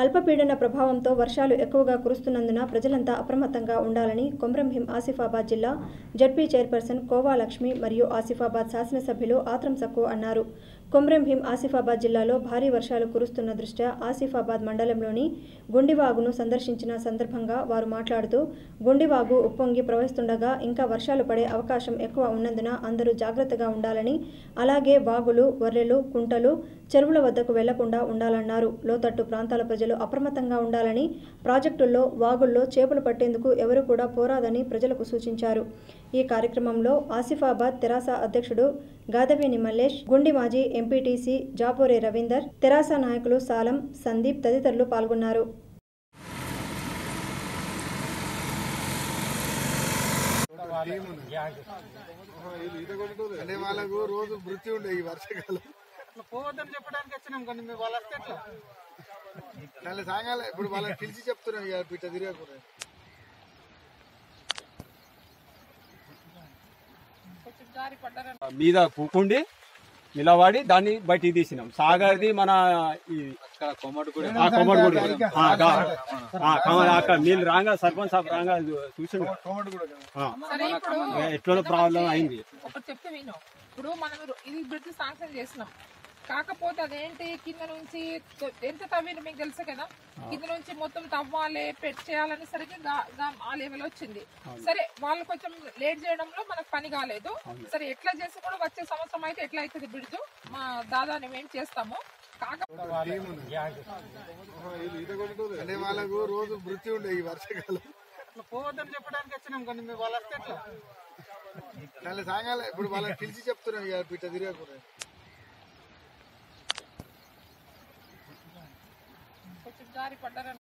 అల్పపీడన ప్రభావంతో వర్షాలు ఎక్కువగా కురుస్తున్నందున ప్రజలంతా అప్రమత్తంగా ఉండాలని కొమ్రంభీం ఆసిఫాబాద్ జిల్లా జడ్పీ చైర్పర్సన్ కోవా లక్ష్మి మరియు ఆసిఫాబాద్ శాసనసభ్యులు ఆత్రం సక్కు అన్నారు కొమ్రంభీం ఆసిఫాబాద్ జిల్లాలో భారీ వర్షాలు కురుస్తున్న దృష్ట్యా ఆసిఫాబాద్ మండలంలోని గుండివాగును సందర్శించిన సందర్భంగా వారు మాట్లాడుతూ గుండివాగు ఉప్పొంగి ప్రవహిస్తుండగా ఇంకా వర్షాలు పడే అవకాశం ఎక్కువ ఉన్నందున అందరూ జాగ్రత్తగా ఉండాలని అలాగే వాగులు వర్రెలు కుంటలు చెరువుల వద్దకు వెళ్లకుండా ఉండాలన్నారు లోతట్టు ప్రాంతాల ప్రజలు అప్రమత్తంగా ఉండాలని ప్రాజెక్టుల్లో వాగుల్లో చేపలు పట్టేందుకు ఎవరూ కూడా పోరాదని ప్రజలకు సూచించారు ఈ కార్యక్రమంలో ఆసిఫాబాద్ తెరాస అధ్యక్షుడు గాదవేని మల్లేష్ గుండి మాజీ ఎంపీటీసీ జాపోరే రవీందర్ తెరాస నాయకులు సాలం సందీప్ తదితరులు పాల్గొన్నారు అంటే వాళ్ళకు రోజు మృత్యు ఉండే ఈ వర్షాకాలం అట్లా పోవద్దని చెప్పడానికి వచ్చినాం కానీ మేము వాళ్ళు వస్తే ఎట్లా దాని సాగాలి ఇప్పుడు వాళ్ళని పిలిచి చెప్తున్నాం ఇక పిట్ట తిరగకుండా మీద కూకుండి నిలబడి దాన్ని బయటికి తీసినాం సాగర్ది మన ఈ ఆ, కొమ్మడిగూడి ఆ, గా- ఆ, కమ- అక్కడ నీళ్ళు రాగా సర్పంచ్ సాబ్ రాగా చూసి సరే ఇప్పుడు ఎట్లా ప్రాబ్లం అయింది ఒకటి చెప్తే విను ఇప్పుడు మనం రో- ఇది బ్రిడ్జ్ శాంక్షన్ చేసినాం కాకపోతే అదేంటి కింద నుంచి తొ- ఎంత తవ్విరు మీకు తెలుసు కదా కింద నుంచి మొత్తం తవ్వాలి పెట్ చేయాలని సరిగ్గా గా- గా- ఆ లెవెల్ వచ్చింది సరే వాళ్ళు కొంచెం లేట్ చేయడంలో మనకు పని కాలేదు సరే ఎట్లా చేసి కూడా వచ్చే సంవత్సరం అయితే ఎట్లా అవుతుంది బ్రిడ్జ్ మా దాదాని మేము చేస్తాము కాకపోతే అంటే వాళ్ళకు రోజు మృత్యు ఉండే ఈ వర్షాకాలం అట్లా పోవద్దని చెప్పడానికి వచ్చినాం కానీ మేము వాళ్ళు వస్తే ఎట్లా దాని సాగాలి ఇప్పుడు వాళ్ళని పిలిచి చెప్తున్నాం ఇక పిట్ట తిరగకుండా కొంచెం జారి పడ్డారని